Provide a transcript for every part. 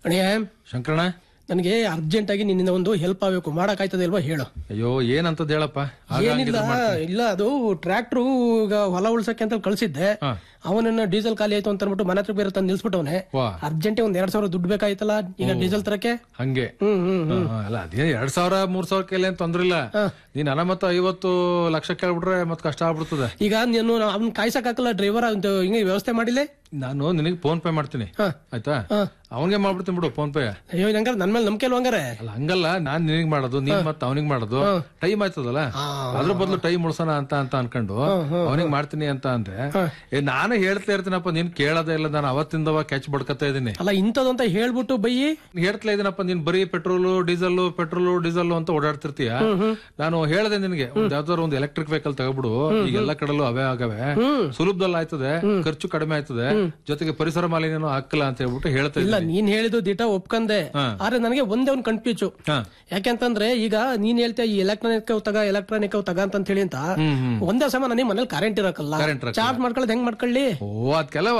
ಅಣ್ಣಯ್ಯ ಶಂಕರಣ ನನಗೆ ಅರ್ಜೆಂಟ್ ಆಗಿ ನಿನ್ನಿಂದ ಒಂದು ಹೆಲ್ಪ್ ಆಗಬೇಕು ಮಾಡಕ್ಕಾಯ್ತದೆ ಇಲ್ವಾ ಹೇಳು ಅಯ್ಯೋ ಏನಂತದ್ ಹೇಳಪ್ಪ ಆಗ ಏನಿಲ್ಲ ಹಂಗಿದ್ರೆ ಮಾಡ್ತೀನಿ. ಇಲ್ಲ ಅದು ಟ್ರ್ಯಾಕ್ಟ್ರು ಈಗ ಹೊಲ ಉಳ್ಸಕ್ಕೆ ಅಂತ ಕಳ್ಸಿದ್ದೆ ಹಾ. ಅವನನ್ನ ಡೀಸೆಲ್ ಖಾಲಿ ಆಯ್ತು ಅಂತ ಅಂದ್ಬಿಟ್ಟು ಮನೆ ಹತ್ರ ಬೇರೆ ತಂದು ನಿಲ್ಸ್ಬಿಟ್ಟವನೆ ವಾ ಅರ್ಜೆಂಟ್ ಒಂದ್ ಎರಡ್ ಸಾವಿರ ದುಡ್ಡು ಬೇಕಾಯ್ತಲ್ಲ ಈಗ ಡೀಸೆಲ್ ತರಕ್ಕೆ ಹಂಗೆ ಹ್ಮ್ ಹ್ಮ್ ಹಾ, ಹಾ, ಅಲ್ಲ ಅದೇ ಎರಡ್ ಸಾವಿರ ಮೂರ್ ಸಾವಿರ ಕೇಳಿ ಅಂತ ತೊಂದ್ರೆ ಇಲ್ಲ ನೀನ್ ಹಣ ಮತ್ತ ಐವತ್ತು ಲಕ್ಷ ಕೇಳ್ಬಿಟ್ರೆ ಮತ್ ಕಷ್ಟ ಆಗ್ಬಿಡ್ತದೆ ಈಗ ನೀನು ಅವ್ನ ಕಾಯ್ಸಕ್ ಹಾಕಲ್ಲ ಡ್ರೈವರ್ ಹಿಂಗೆ ವ್ಯವಸ್ಥೆ ಮಾಡಿಲ್ಲ ನಾನು ನಿನಗೆ ಫೋನ್ ಪೇ ಮಾಡ್ತೀನಿ ಹಾ. ಆಯ್ತಾ ಅವನಿಗೆ ಮಾಡ್ಬಿಡ್ತೀನಿ ಬಿಡು ಫೋನ್ ಪೇ ಅಯ್ಯೋ ಹಂಗಾರೆ ನನ್ ಮೇಲೆ ನಂಬಿಕೆ ಹಂಗಾರೆ ಅಲ್ಲ ಹಂಗಲ್ಲ ನಾನ್ ನಿನಗ್ ಮಾಡೋದು ನೀನ್ ಮತ್ತ ಅವನಿಗೆ ಮಾಡೋದು ಟೈಮ್ ಆಯ್ತದಲ್ಲ ಅದ್ರ ಬದಲು ಟೈಮ್ ಉಳ್ಸೋಣ ಅಂತ ಅಂತ ಅನ್ಕೊಂಡು ಅವನಿಗೆ ಮಾಡ್ತೀನಿ ಅಂತ ಅಂದ್ರೆ ಏ ನಾನು ಹೇಳ್ತಾ ಇರ್ತೀನಪ್ಪ ನೀನ್ ಕೇಳೋದೇ ಇಲ್ಲ ನಾನು ಅವತ್ತಿಂದವ ಕ್ಯಾಚ್ ಬಡ್ಕತಾ ಇದೀನಿ ಅಲ್ಲ ಇಂಥದ್ದು ಅಂತ ಹೇಳ್ಬಿಟ್ಟು ಬೈಯಿ ಹೇಳ್ತಾ ಇದೀನಪ್ಪ ನೀನ್ ಬರೀ ಪೆಟ್ರೋಲು ಡೀಸೆಲ್ ಪೆಟ್ರೋಲು ಡೀಸೆಲ್ ಅಂತ ಓಡಾಡ್ತಿರ್ತೀಯ ನಾನು ಹೇಳ್ದೆ ನಿನಗೆ ಒಂದ್ ಯಾವ್ದಾದ್ರು ಒಂದು ಎಲೆಕ್ಟ್ರಿಕ್ ವೆಹಿಕಲ್ ತಗೊಬಿಡು ಈಗ ಎಲ್ಲ ಕಡೆಲ್ಲೂ ಅವೇ ಆಗವೆ ಸುಲಭದಲ್ಲಿ ಆಯ್ತದೆ ಖರ್ಚು ಕಡಿಮೆ ಆಯ್ತದೆ ಜೊತೆಗೆ ಪರಿಸರ ಮಾಲಿನ್ಯನೂ ಹಾಕಲ್ಲ ಅಂತ ಹೇಳ್ಬಿಟ್ಟು ಹೇಳ್ತಾ ಇಲ್ಲ ಇದ್ದೀನಿ ನೀನ್ ಹೇಳಿದ್ದು ದಿಟ ಒಪ್ಕಂದೆ ಆದ್ರೆ ನನಗೆ ಒಂದೇ ಒಂದು ಕನ್ಫ್ಯೂಸು ಹಾ. ಯಾಕೆಂತಂದ್ರೆ ಈಗ ನೀನ್ ಹೇಳ್ತೀಯ ಈ ಎಲೆಕ್ಟ್ರಾನಿಕ್ ತಗ ಎಲೆಕ್ಟ್ರಾನಿಕ್ ತಗ ಅಂತ ಹೇಳಿ ಅಂತ ಒಂದೇ ಸಮ ನನಗೆ ಮನೇಲಿ ಕರೆಂಟ್ ಇರಕಲ್ಲ Current ಇರಕ್ಕಲ್ಲ. ಚಾರ್ಜ್ ಮಾಡ್ಕೊಳ್ಳೋದು ಹೆಂಗ್ ಮಾಡ್ಕೊಳ್ಳಿ ಓ ಅದ್ ಕೆಲವ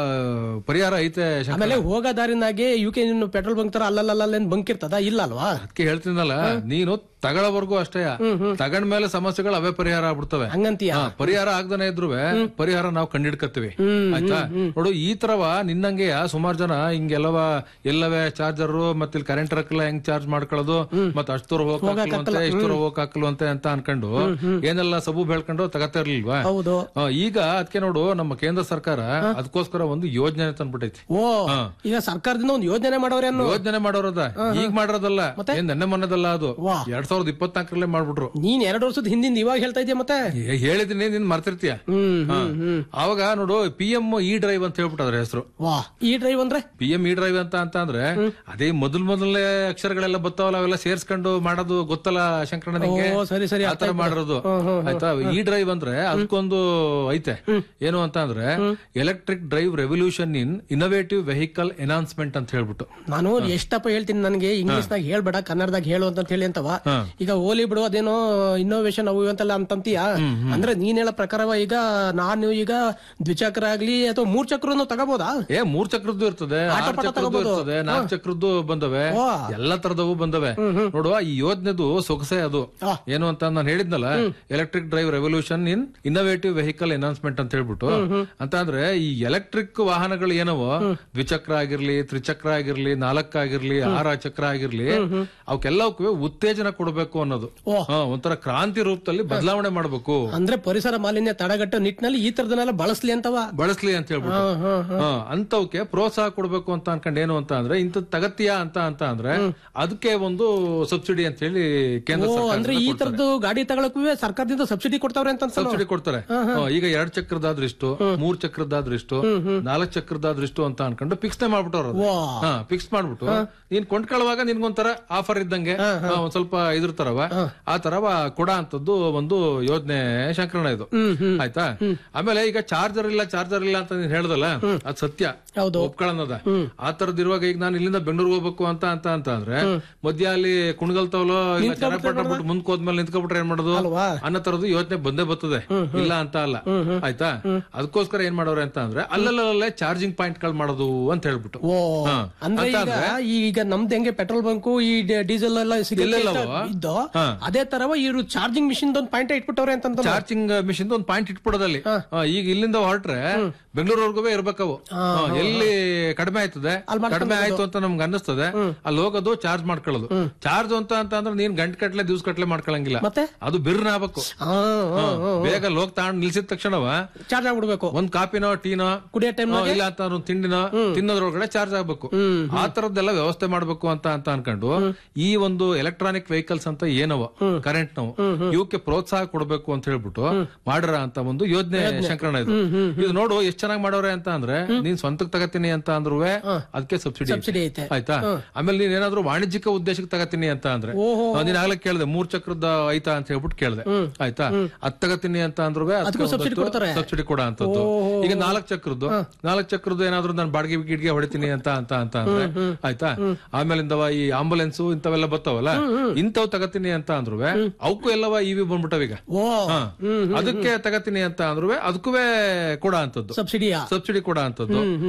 ಪರಿಹಾರ ಐತೆ ಶಂಕರ. ಆಮೇಲೆ ಹೋಗೋ ದಾರಿನಾಗೆ ಯು ಕೆ ಪೆಟ್ರೋಲ್ ಬಂಕ್ ತರ ಅಲ್ಲಲ್ಲ ಬಂಕ್ ಇರ್ತದ ಇಲ್ಲ ಅಲ್ವಾ ಅದಕ್ಕೆ ಹೇಳ್ತೀನಲ್ಲ ನೀನು ತಗೊಳ್ಳೋವರೆಗೂ ಅಷ್ಟೇ ತಗೊಂಡ್ಮೇಲೆ ಸಮಸ್ಯೆಗಳು ಅವೇ ಪರಿಹಾರ ಆಗ್ಬಿಡ್ತವೆ ಹಂಗಂತೀಯ ಹಾ, ಪರಿಹಾರ ಆಗ್ದಾನೆ ಇದ್ರು ಪರಿಹಾರ ನಾವು ಕಂಡಿಡ್ಕತ್ತೀವಿ ಆಯ್ತಾ ನೋಡು ಈ ತರವ ನಿನ್ನಂಗೆ ಸುಮಾರು ಜನ ಹಿಂಗೆಲ್ಲವ ಎಲ್ಲವೇ ಚಾರ್ಜರ್ ಮತ್ತೆ ಇಲ್ಲಿ ಕರೆಂಟ್ ರಕ್ಕಲ್ಲ ಹೆಂಗ್ ಚಾರ್ಜ್ ಮಾಡ್ಕೊಳ್ಳೋದು ಮತ್ತೆ ಅಷ್ಟು ದೂರ ಹೋಗಕ್ಕೆ ಇಷ್ಟು ದೂರ ಹೋಗಕ್ಕಾಕಲ್ವಂತೆ ಅಂತ ಅನ್ಕೊಂಡು ಏನೆಲ್ಲ ಸಬು ಬೆಳ್ಕೊಂಡು ತಗತಾ ಇರ್ಲಿಲ್ವಾ ಹೌದು ಆ, ಈಗ ಅದಕ್ಕೆ ನೋಡು ನಮ್ಮ ಕೇಂದ್ರ ಸರ್ಕಾರ ಅದಕ್ಕೋಸ್ಕರ ಒಂದು ಯೋಜನೆ ತಂದ್ಬಿಟ್ಟೈತಿ ಓ ಈಗ ಸರ್ಕಾರದಿಂದ ಒಂದು ಯೋಜನೆ ಮಾಡೋರೆ ಅನ್ನೋ ಯೋಜನೆ ಮಾಡೋರದ ಈಗ ಮಾಡಿರೋದಲ್ಲ ಏನ್ ನೆನ್ನೆ ಮೊನ್ನೆದಲ್ಲ ಅದು ವಾ. ಎರಡ್ ಸಾವಿರದ ಇಪ್ಪತ್ನಾಲ್ಕರಲ್ಲೇ ಮಾಡ್ಬಿಟ್ರು ನೀನ್ ಎರಡು ವರ್ಷದ ಹಿಂದಿಂದ ಇವಾಗ ಹೇಳ್ತಾ ಇದೀಯ ಮತ್ತೆ ಏ, ಹೇಳಿದೀನಿ ನೀನ್ ಮರ್ತಿರ್ತೀಯ ಹ್ಮ್ ಹಾ. ಅವಾಗ ನೋಡು ಪಿ ಎಂ ಇ ಡ್ರೈವ್ ಅಂತ ಹೇಳ್ಬಿಟ್ಟು ಅದ್ರ ಹೆಸರು ವಾ ಈ ಡ್ರೈವ್ ಅಂದ್ರೆ ಪಿ ಎಂ ಇ ಡ್ರೈವ್ ಅಂತ ಅಂತ ಅಂದ್ರೆ ಅದೇ ಮೊದಲ್ ಮೊದಲನೇ ಅಕ್ಷರಗಳೆಲ್ಲ ಬರ್ತಾವಲ್ಲ ಅವೆಲ್ಲ ಸೇರ್ಸ್ಕೊಂಡು ಮಾಡೋದು ಗೊತ್ತಲ್ಲ ಶಂಕರಣ್ಣ ನಿಂಗೆ ಓ ಸರಿ ಸರಿ ಆ ತರ ಮಾಡಿರೋದು ಆಯ್ತಾ ಈ ಡ್ರೈವ್ ಅಂದ್ರೆ ಅದಕ್ಕೊಂದು ಐತೆ ಏನು ಅಂತ ಅಂದ್ರೆ electric drive revolution in innovative vehicle enhancement ಅಂತ ಹೇಳ್ಬಿಟ್ಟು ನಾನು ಎಷ್ಟಪ್ಪ ಹೇಳ್ತೀನಿ ನನಗೆ ಇಂಗ್ಲಿಷ್ ನಾಗ ಹೇಳ್ಬೇಡ ಕನ್ನಡದಾಗ ಹೇಳು ಅಂತ ಹೇಳಿ ಅಂತವ ಈಗ ಓಲಿ ಬಿಡು ಅದೇನೋ ಇನ್ನೋವೇಶನ್ ಅವು ಇವು ಅಂತೆಲ್ಲ ಅಂತಂತೀಯ ಅಂದ್ರೆ ನೀನ್ ಹೇಳೋ ಪ್ರಕಾರವ ಈಗ ನಾನು ಈಗ ದ್ವಿಚಕ್ರ ಆಗ್ಲಿ ಅಥವಾ ಮೂರ್ ಚಕ್ರನು ತಗೋಬೋದಾ ಏ ಮೂರ್ ಚಕ್ರದ್ದು ಇರ್ತದೆ ಆರ್ ಚಕ್ರದ್ದು ಇರ್ತದೆ ನಾಲ್ಕು ಚಕ್ರದ್ದು ಬಂದವೆ ಎಲ್ಲಾ ತರದವು ಬಂದವೆ ನೋಡುವ ಈ ಯೋಜನೆದು ಸೊಗಸೆ ಅದು ಏನು ಅಂತ ನಾನು ಹೇಳಿದ್ನಲ್ಲ electric drive revolution in innovative vehicle enhancement ಅಂತ ಹೇಳ್ಬಿಟ್ಟು ಅಂತ ಅಂದ್ರೆ ಈ ಎಲೆಕ್ಟ್ರಿಕ್ ವಾಹನಗಳು ಏನವೋ ದ್ವಿಚಕ್ರ ಆಗಿರ್ಲಿ ತ್ರಿಚಕ್ರ ಆಗಿರ್ಲಿ ನಾಲ್ಕಾಗಿರ್ಲಿ ಆರ ಚಕ್ರ ಆಗಿರ್ಲಿ ಅವಕ್ಕೆಲ್ಲವಕ್ಕೂ ಉತ್ತೇಜನ ಕೊಡಬೇಕು ಅನ್ನೋದು ಓ. ಹಾ, ಒಂಥರ ಕ್ರಾಂತಿ ರೂಪದಲ್ಲಿ ಬದಲಾವಣೆ ಮಾಡಬೇಕು ಅಂದ್ರೆ ಪರಿಸರ ಮಾಲಿನ್ಯ ತಡೆಗಟ್ಟೋ ನಿಟ್ಟಿನಲ್ಲಿ ಈ ತರದನ್ನೆಲ್ಲ ಬಳಸ್ಲಿ ಅಂತವ ಬಳಸ್ಲಿ ಅಂತ ಹೇಳ್ಬಿಟ್ಟು ಹಾ, ಅಂತವಕ್ಕೆ ಪ್ರೋತ್ಸಾಹ ಕೊಡ್ಬೇಕು ಅಂತ ಅನ್ಕೊಂಡು ಏನು ಅಂತ ಅಂದ್ರೆ ಇಂಥದ್ ತಗತ್ತೀಯಾ ಅಂತ ಅಂತ ಅಂದ್ರೆ ಅದಕ್ಕೆ ಒಂದು ಸಬ್ಸಿಡಿ ಅಂತ ಹೇಳಿ ಕೇಂದ್ರ ಓ ಸರ್ಕಾರ ಅಂದ್ರೆ ಈ ತರದ್ದು ಗಾಡಿ ತಗೊಳಕ್ಕೂ ಸರ್ಕಾರದಿಂದ ಸಬ್ಸಿಡಿ ಕೊಡ್ತಾವ್ರೆ ಅಂತ ಅನ್ಸಲ್ಲ? ಸಬ್ಸಿಡಿ ಕೊಡ್ತಾರೆ ಹಾ, ಈಗ ಎರಡ್ ಚಕ್ರದಾದ್ರೆ ಇಷ್ಟು ಮೂರ್ ಚಕ್ರದಾದ್ರೆ ಇಷ್ಟು ನಾಲ್ಕ್ ಚಕ್ರದಾದ್ರೆ ಇಷ್ಟು ಅಂತ ಅನ್ಕೊಂಡು ಫಿಕ್ಸ್ ಮಾಡ್ಬಿಟ್ಟವ್ರು ವಾ ಹಾ ಫಿಕ್ಸ್ ಮಾಡ್ಬಿಟ್ಟು ನೀನ್ ಕೊಂಡ್ಕೊಳ್ಳುವಾಗ ನಿನ್ಗೊಂಥರ ಆಫರ್ ಇದ್ದಂಗೆ ಹಾ, ಒಂದ್ ಸ್ವಲ್ಪ ಇದ್ರ ತರವ ಆ ತರವ ಕೊಡ ಅಂತದ್ದು ಒಂದು ಯೋಜನೆ ಶಂಕರಣ ಇದು ಆಯ್ತಾ ಆಮೇಲೆ ಈಗ ಚಾರ್ಜರ್ ಇಲ್ಲ ಚಾರ್ಜರ್ ಇಲ್ಲ ಅಂತ ನೀನ್ ಹೇಳ್ದಲ್ಲ ಅದ್ ಸತ್ಯ ಹೌದು. ಒಪ್ಕೊಳ್ಳೋದ ಆ ತರದ್ ಇರುವಾಗ ಈಗ ನಾನು ಇಲ್ಲಿಂದ ಬೆಂಗಳೂರಿಗೆ ಹೋಗ್ಬೇಕು ಅಂತ ಅಂತ ಅಂತ ಅಂದ್ರೆ ಮಧ್ಯ ಅಲ್ಲಿ ಕುಣಗಲ್ತವಲೋ ಇಲ್ಲ ಚನ್ನಪಟ್ಟಣ ಬಿಟ್ಟು ಮುಂದಕ್ಕೆ ಹೋದ್ಮೇಲೆ ನಿಂತ್ಕೊಬಿಟ್ರೆ ಏನ್ ಮಾಡೋದು ಅಲ್ವಾ? ಅನ್ನೋ ತರದ್ದು ಯೋಚನೆ ಬಂದೇ ಬರ್ತದೆ ಇಲ್ಲ ಅಂತ ಅಲ್ಲ ಆಯ್ತಾ ಅದಕ್ಕೋಸ್ಕರ ಏನ್ ಮಾಡೋರೆ ಅಂತ ಅಂದ್ರೆ ಅಲ್ಲಲ್ಲೇ ಚಾರ್ಜಿಂಗ್ ಪಾಯಿಂಟ್ ಗಳು ಮಾಡೋದು ಅಂತ ಹೇಳ್ಬಿಟ್ಟು ಓ ಹಾ. ಅಂದ್ರೆ ಅಂತ ಈಗ ಈಗ ನಮ್ದು ಹೆಂಗೆ ಪೆಟ್ರೋಲ್ ಬಂಕು ಈ ಡ- ಡೀಸೆಲ್ ಎಲ್ಲ ಸಿಗುತ್ತೆ ಎಲ್ಲೆಲ್ಲವೋ? ಅಂತ ಇದ್ದೋ ಹಾ. ಅದೇ ತರವ ಇವರು ಚಾರ್ಜಿಂಗ್ ಮಿಷಿನ್ ಒಂದು ಪಾಯಿಂಟ್ ಇಟ್ಬಿಟ್ಟವ್ರೆ ಅಂತ ಚಾರ್ಜಿಂಗ್ ಮಿಷಿನ್ ಒಂದು ಪಾಯಿಂಟ್ ಇಟ್ಬಿಡೋದಲ್ಲಿ ಹಾ, ಈಗ ಇಲ್ಲಿಂದ ಹೊರಟ್ರೆ ಬೆಂಗಳೂರವರೆಗೂ ಇರ್ಬೇಕವು ಹಾ, ಎಲ್ಲಿ ಕಡಿಮೆ ಆಯ್ತದೆ ಕಡಿಮೆ ಆಯ್ತು ಅಂತ ನಮ್ಗೆ ಅನ್ನಿಸ್ತದೆ ಅಲ್ಲಿ ಹೋಗೋದು ಚಾರ್ಜ್ ಮಾಡ್ಕೊಳ್ಳೋದು ಚಾರ್ಜ್ ಅಂತ ಅಂತ ಅಂದ್ರೆ ನೀನ್ ಗಂಟೆ ಕಟ್ಲೆ ದಿವ್ಸ ಕಟ್ಲೆ ಮಾಡ್ಕೊಳಂಗಿಲ್ಲ ಮತ್ತೆ ಅದು ಬಿರ್ನ ಆಗ್ಬೇಕು ಹಾ, ಬೇಗ ಲೋಕ್ ತಗೊಂಡ್ ನಿಲ್ಸಿದ ತಕ್ಷಣವ ಚಾರ್ಜ್ ಆಗ್ಬಿಡ್ಬೇಕು ಒಂದ್ ಕಾಪಿನೋ ಟೀನೋ ಕುಡಿಯೋ ಟೈಮ್ ಹಾ, ಇಲ್ಲ ಅಂತ ಒಂದು ತಿಂಡಿನೋ ತಿನ್ನೋದ್ರೊಳಗಡೆ ಚಾರ್ಜ್ ಆಗ್ಬೇಕು ಆ ತರದ್ದೆಲ್ಲ ವ್ಯವಸ್ಥೆ ಮಾಡ್ಬೇಕು ಅಂತ ಅಂತ ಅನ್ಕೊಂಡು ಈ ಒಂದು ಎಲೆಕ್ಟ್ರಾನಿಕ್ ವೆಹಿಕಲ್ಸ್ ಅಂತ ಏನವ ಕರೆಂಟ್ ನಾವು ಇವಕ್ಕೆ ಪ್ರೋತ್ಸಾಹ ಕೊಡಬೇಕು ಅಂತ ಹೇಳ್ಬಿಟ್ಟು ಮಾಡ್ರ ಅಂತ ಒಂದು ಯೋಜನೆ ಶಂಕರಣ ಇದು ಇದು ನೋಡು ಎಷ್ಟ್ ಚೆನ್ನಾಗಿ ಮಾಡೋರೆ ಅಂತ ಅಂದ್ರೆ ನೀನ್ ಸ್ವಂತಕ್ ತಗತೀನಿ ಅಂತ ಅಂದ್ರೂ ಅದಕ್ಕೆ ಸಬ್ಸಿಡಿ ಸಬ್ಸಿಡಿ ಐತೆ ಆಯ್ತಾ ಆಮೇಲೆ ನೀನ್ ಏನಾದ್ರು ವಾಣಿಜ್ಯಿಕ ಉದ್ದೇಶಕ್ಕೆ ತಗತೀನಿ ಅಂತ ಅಂದ್ರೆ ಆ, ನೀನ್ ಆಗ್ಲೇ ಕೇಳ್ದೆ ಮೂರ್ ಚಕ್ರದ ಐತಾ ಅಂತ ಹೇಳ್ಬಿಟ್ಟು ಕೇಳ್ದೆ ಆಯ್ತಾ ಅದ್ ತಗತೀನಿ ಅಂತ ಅಂದ್ರೂ subsidy ಕೊಡ್ತಾರೆ? ಸಬ್ಸಿಡಿ ಕೊಡ ಅಂತದ್ದು ಈಗ ನಾಲ್ಕ್ ಚಕ್ರದ್ದು ನಾಲ್ಕ್ ಚಕ್ರದ್ದು ಏನಾದ್ರು ನಾನು ಬಾಡಿಗೆ ಗಿಡ್ಗೆ ಹೊಡಿತೀನಿ ಅಂತ ಅಂತ ಅಂತ ಅಂದ್ರೆ ಆಯ್ತಾ ಆಮೇಲಿಂದವ ಈ ಆಂಬುಲೆನ್ಸ್ ಇಂಥವೆಲ್ಲ ಬರ್ತಾವಲ್ಲ ಇಂಥವ್ ತಗತೀನಿ ಅಂತ ಅಂದ್ರು ಅವಕ್ಕೂ ಎಲ್ಲವ ಇವಿ ಬಂದ್ಬಿಟ್ಟವೀಗ ಓ ಹಾ. ಅದಕ್ಕೆ ತಗತೀನಿ ಅಂತ ಅಂದ್ರು ಅದಕ್ಕೂ ಕೊಡ ಅಂತದ್ದು ಸಬ್ಸಿಡಿಯಾ ಸಬ್ಸಿಡಿ ಕೊಡ ಅಂತದ್ದು